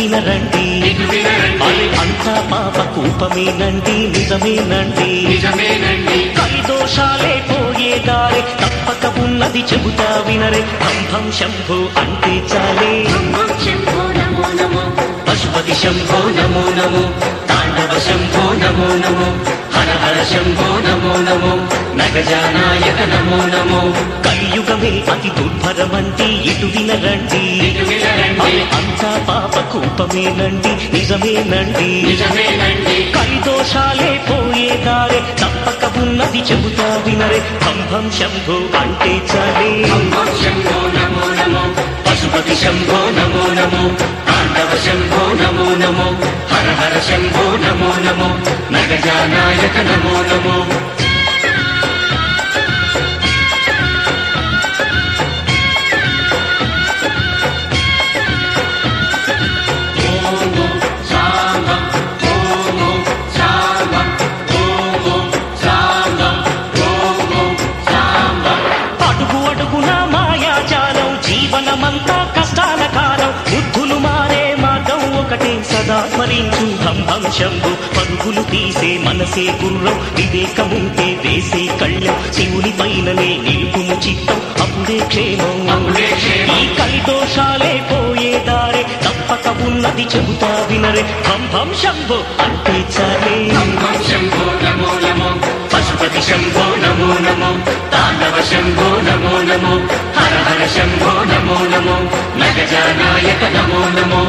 వినరండి ఇటు వినరండి అరే అంతా పాప కూపమేనండి నిజమేనండి నిజమేనండి కలిదోషాలే పోయే దారి తప్పక ఉన్నది చెబుతా వినరే భం శంభు అంటే చాలే బ్రహ్మం శంభో నమో నమో పశుపతి శంభో నమో నమో తాండవ శంభో నమో నమో హర హర శంభో నమో నమో నగజానాయక నమో నమో కలియుగమే అతి దుర్భరమంటి ఇటు వినరండి ఇటు వినరండి అరే అంతా పాప కూపమేనండి నిజమేనండి నిజమేనండి కలిదోషాలే పోయే దారే తప్పక ఉన్నది చెబుతా వినరే భం శంభు అంటే చాలే బ్రహ్మం శంభో నమో నమో పశుపతి శంభో నమో నమో తాండవ శంభో నమో నమో హర హర శంభో నమో నమో నగజానాయక నమో నమో ఓం ఓం సాంబం ఓం ఓం సాంబం ఓం ఓం సాంబం ఓం ఓం సాంబం అడుగు అడుగున మాయాజాలం జీవనమంతా కష్టాల కాలం బుద్ధులు మారే మార్గం ఒకటే సదా స్మరించు భం శంభు పరుగులు తీసే మనసే గుర్రం వివేకముంటే వేసే కళ్ళం శివుని పైననే నిలుపుము చిత్తం అప్పుడే క్షేమం అప్పుడే క్షేమం. ఈ కలిదోషాలే పోయే దారే తప్పక ఉన్నది చెబుతా వినరే భం భం శంభు అంటే చాలే బ్రహ్మం శంభో నమో నమో పశుపతి శంభో నమో నమో తాండవ శంభో నమో నమో హర హర శంభో నమో నమో నగజానాయక నమో నమో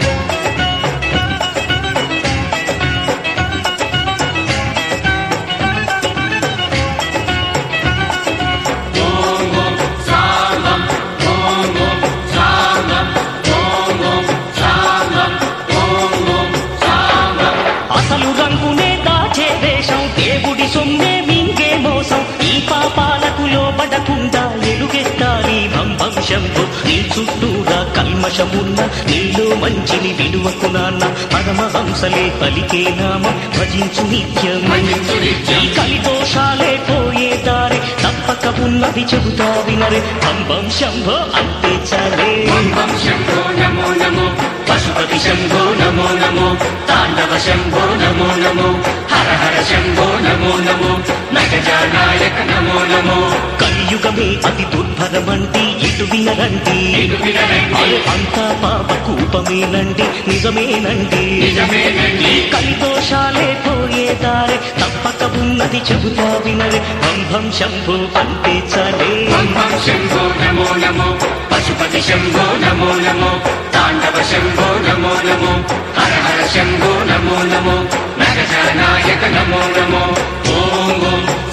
ఓం ఓం సాంబం ఓం ఓం సాంబం ఓం ఓం సాంబం ఓం ఓం సాంబం అసలు రంగునే దాచే దేశం దేవుడి సొమ్మే మింగే మోసం ఈ పాపాలకు లోబడకుండా ఎలుగెత్తాలి భం భం శంభు నీ చుట్టూరా కల్మషమున్న నీలో మంచిని విడువకు నాన్న పరమహంసలే పలికే నామం భజించు నిత్యం భజించు నిత్యం. ఈ కలిదోషాలే పోయే దారి తప్పక ఉన్నది చెబుతా వినరే భం భం శంభో అంటే చాలే బ్రహ్మం శంభో నమో నమో పశుపతి శంభో నమో నమో తాండవ శంభో నమో నమో హర హర శంభో నమో నమో నగజానాయక నమో నమో కలియుగమే అతి దుర్భరమంటి ఇటు వినరండి ఇటు వినరండి. అరే అంతా పాప కూపమేనండి నిజమేనండి నిజమేనండి. ఈ కలిదోషాలే పోయే దారే తప్పక ఉన్నది చెబుతా వినరే భం శంభు అంటే చాలే బ్రహ్మం శంభో నమో నమో పశుపతి శంభో నమో నమో తాండవ శంభో నమో నమో హర హర శంభో నమో నమో నగజానాయక నమో నమో ఓం ఓం